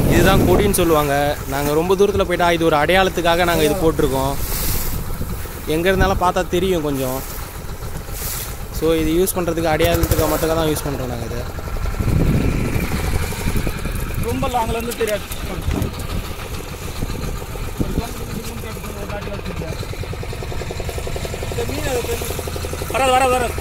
இதுதான் கொடின்னு சொல்லுவாங்க நாங்கள் ரொம்ப தூரத்தில் போயிட்டா இது ஒரு அடையாளத்துக்காக நாங்கள் இது போட்டிருக்கோம் எங்கே இருந்தாலும் பார்த்தா தெரியும் கொஞ்சம் ஸோ இது யூஸ் பண்ணுறதுக்கு அடையாளத்துக்காக மட்டும் தான் யூஸ் பண்ணுறோம் நாங்கள் இதை ரொம்ப லாங்ல இருந்து தெரியாது வராது வராது வராது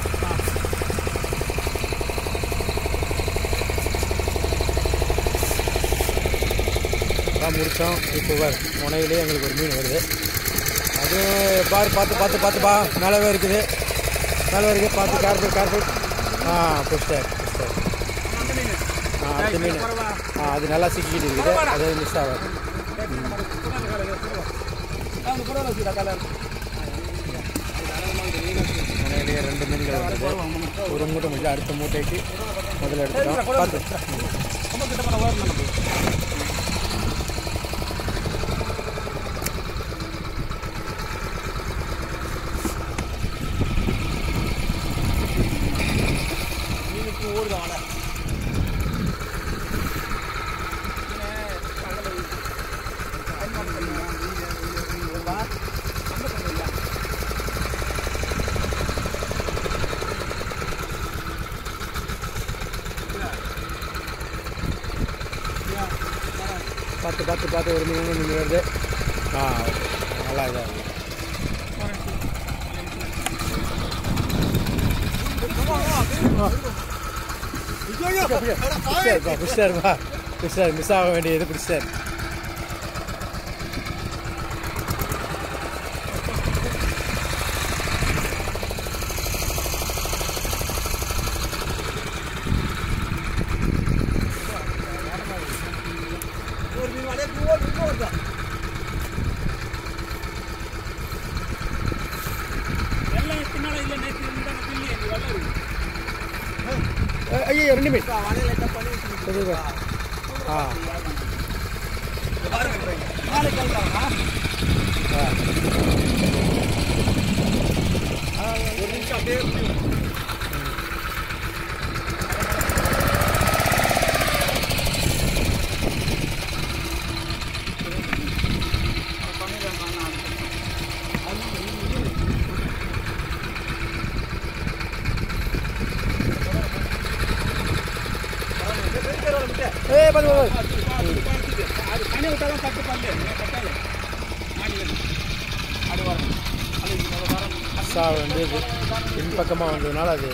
அதான் முடித்தோம் இப்போ பார் முனையிலே எங்களுக்கு ஒரு மீன் வருது அதுவும் பார் பார்த்து பார்த்து பார்த்து பா மேலவே இருக்குது மேலே இருக்குது பார்த்து கேர்ஃபுல் கேர்ஃபுல் ஆ புஷ்டர் புஷ்டர் ஆ அடுத்த மீன் ஆ அது நல்லா சிக்கிக்கிட்டு இருக்குது அது மிஸ் ஆகும் முனையிலேயே ரெண்டு மீன்கள் வந்தது ஒரு மூட்டை முடியல அடுத்த மூட்டைக்கு முதல்ல எடுத்துட்டோம் பார்த்து பார்த்து பார்த்து பார்த்து ஒரு மீன் மீன் வருது ஆ நல்லா இதாக இருக்கு பிடிச்சாருப்பா பிடிச்சாருப்பா பிடிச்சாரு மிஸ் ஆக வேண்டியது பிடிச்சாரு எல்லாம் பின்னால இல்ல நேற்று இருந்தா பில்லி எங்க வெள்ளம் இருக்கு ஐயோ ரெண்டு மீன் சரிப்பா ஆ நாளைக்கு கிளம்புறாங்க ஆ ஒரு நிமிஷம் அப்படியே ஏய் பார்த்து பார்த்து அது தண்ணி விட்டாலும் தட்டு பண்ணு கட்டாது அது வரும் அது இங்க வரும் சா வந்து இது பின்பக்கமாக வந்ததுனால அது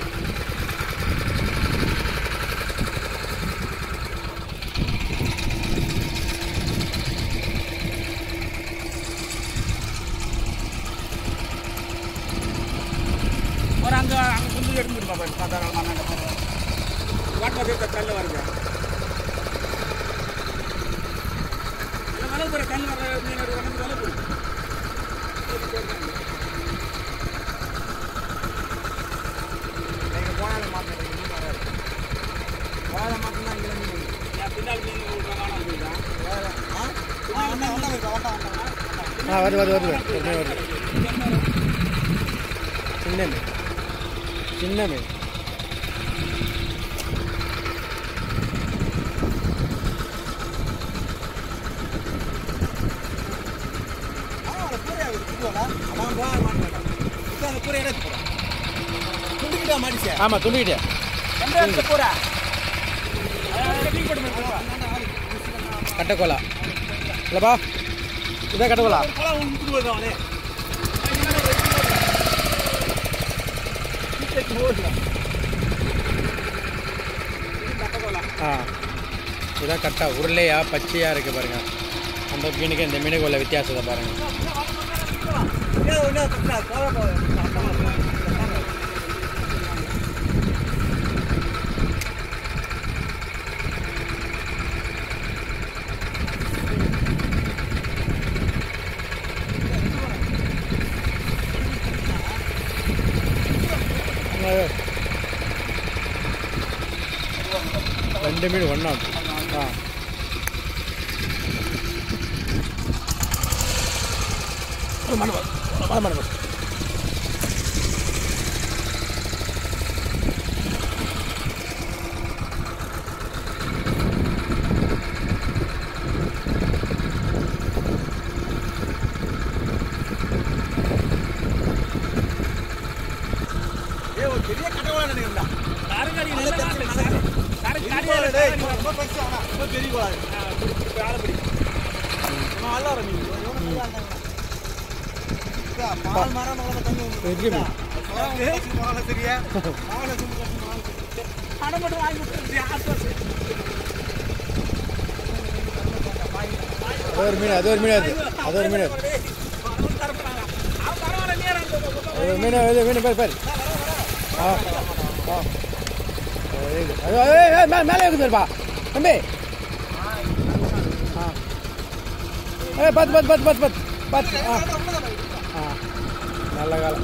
ஒரு அங்க அங்க குண்டு எடுத்துட்டு பாப்பா சாதாரண மண்ணாண்ட வாட்டர் தீர்த்த கல் வருது இல்ல வளவு போற கல் வர மீன் ஒரு வந்து வளவு போகுது நீங்க போனாலும் மாட்டேன் மீன் வராது வேலை மட்டும் தான் இங்கே மீன் பின்னால் மீன் காணாம போயிட்டா ஆ வருது வருது வருது ஒரு மீன் வருது சின்ன மீன் சின்ன மீன் ஆமாம் துண்டிக்கிட்டேன் கட்டக்கோலா இல்லைப்பா இதான் கட்டக்கோலா ஆ இதான் கட்டா உருளையா பச்சையா இருக்கு பாருங்க அந்த மீனுக்கு இந்த மீனுக்கு உள்ள வித்தியாசத்தை பாருங்க ரெண்டு மீன் ஒன்றா ஆ ரொம்ப பெருசு ஆனா ரொம்ப பெரிய கூடாது வேலை பிடி இவன் அல்ல வர மீன் இவன் நல்லா இருந்தாங்க பால் மரம் மரம் தண்ணி பெரிய மீன். மரம் சரியா மரம் சும்மா அடை மட்டும் வாங்கி கொடுத்துருச்சு அது ஒரு மீன் அது ஒரு மீன் அது அது ஒரு மீன் அது ஒரு மீன் அது மீன் பேர் பேர் ஆ ஆ Very good. ஐயோ, ஏய், ஏய், மே- மேலே இருக்குது பாருப்பா தம்பி ஆ ஏய் பார்த்து பார்த்து பார்த்து பார்த்து பார்த்து பார்த்து ஆ ஆ நல்ல காலம்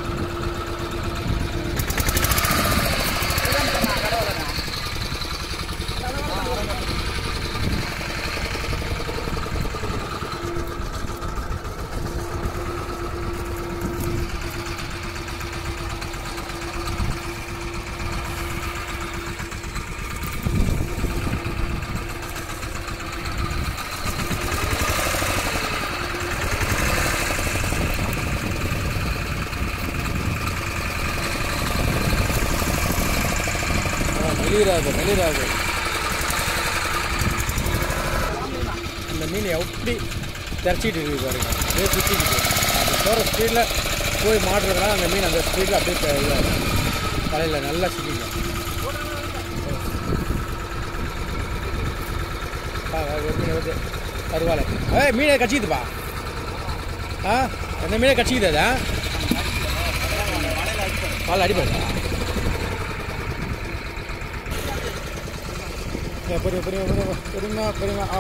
வெளியிடாது வெளியிடாது இந்த மீன் எப்படி திரச்சிட்டு இருக்கு பாருங்க அப்படியே சுற்றிக்கிட்டு அது போகிற ஸ்பீடில் போய் மாட்டுறதுனால அந்த மீன் அந்த ஸ்பீடில் அப்படியே க- இதாகும் தலையில் நல்லா சுற்றிக்கலாம் ஒரு மீன் வருது கருவாலை ஏய் மீனை கச்சிக்குதுப்பா ஆ அந்த மீனை கச்சிக்குது அதா பால் அடிப்படா Ya, பெரிய பெரிய பெரிய பெரியமா பெரியமா ஆ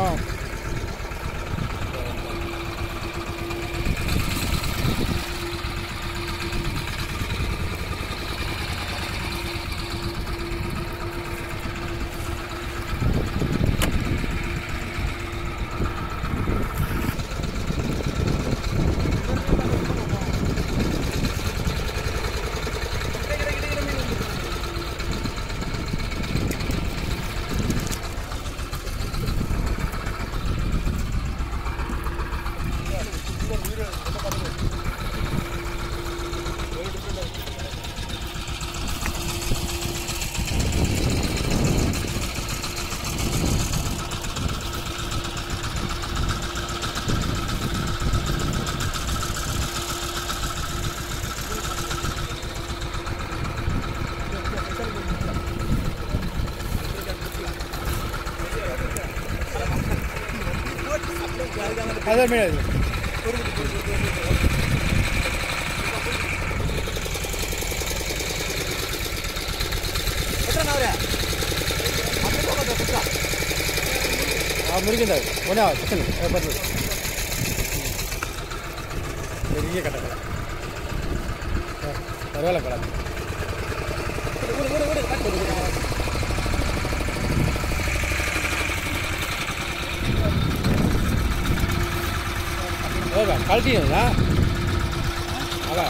அதான் மீன் அது எத்தனை அவரு அப்படியே போகாத புதுசா ஆ முறிக்கின்றாரு ஒன்றே பசங்க பத்து பெரிய கட்டை கடை பரவாயில்ல கடை விடு விடு விடு கட்டு விடு ஓகே கழட்டிங்களா அதான்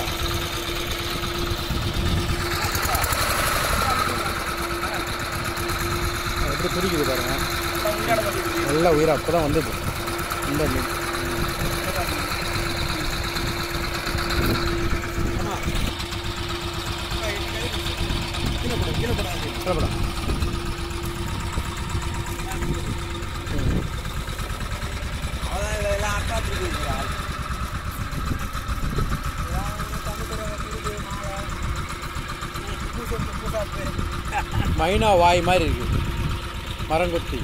அது எப்படி துடிக்குது பாருங்க நல்லா உயிர் அப்போ தான் வந்தது இந்த மீன் சொல்லப்படா அதான் இதெல்லாம் அக்காத்துக்கு மைனா வாய் மாதிரி இருக்கு மரங்கொத்தி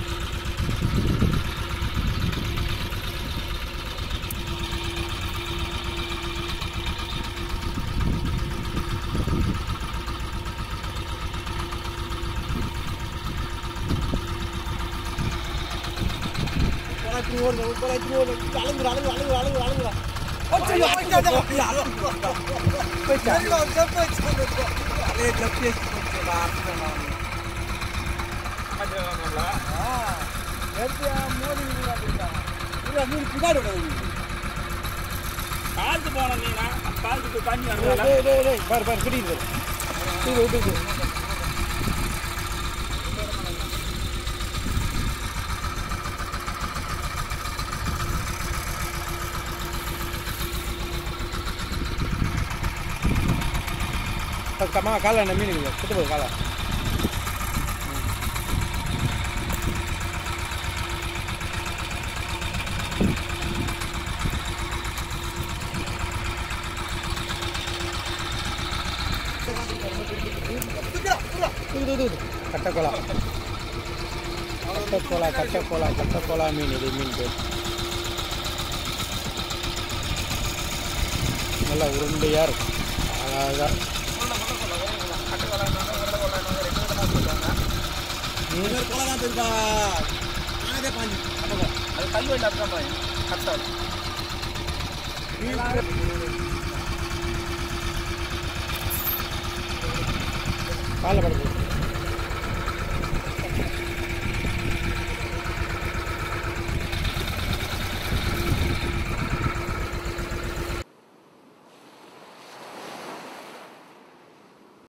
காலத்து போன நீனா காலத்துக்கு தண்ணி டேய், டேய், டேய், டேய், பாரு பாரு பிடிக்குது இது விட்டுருக்கு கம்மா காலை என்ன மீன் இருக்குது குத்து போகுது காலை இது இது கட்டக்கோலா கட்டக்கோலா கட்டக்கோலா கட்டக்கோலா மீன் இது மீன் பேர் நல்லா உருண்டையாக இருக்கும் அழகாக இன்னொரு கொலை தான் தெரியுதா நானே பாஞ்சு அது கல் வண்டி அப்படிதான் பாய் கட்டாது காலைல படுத்து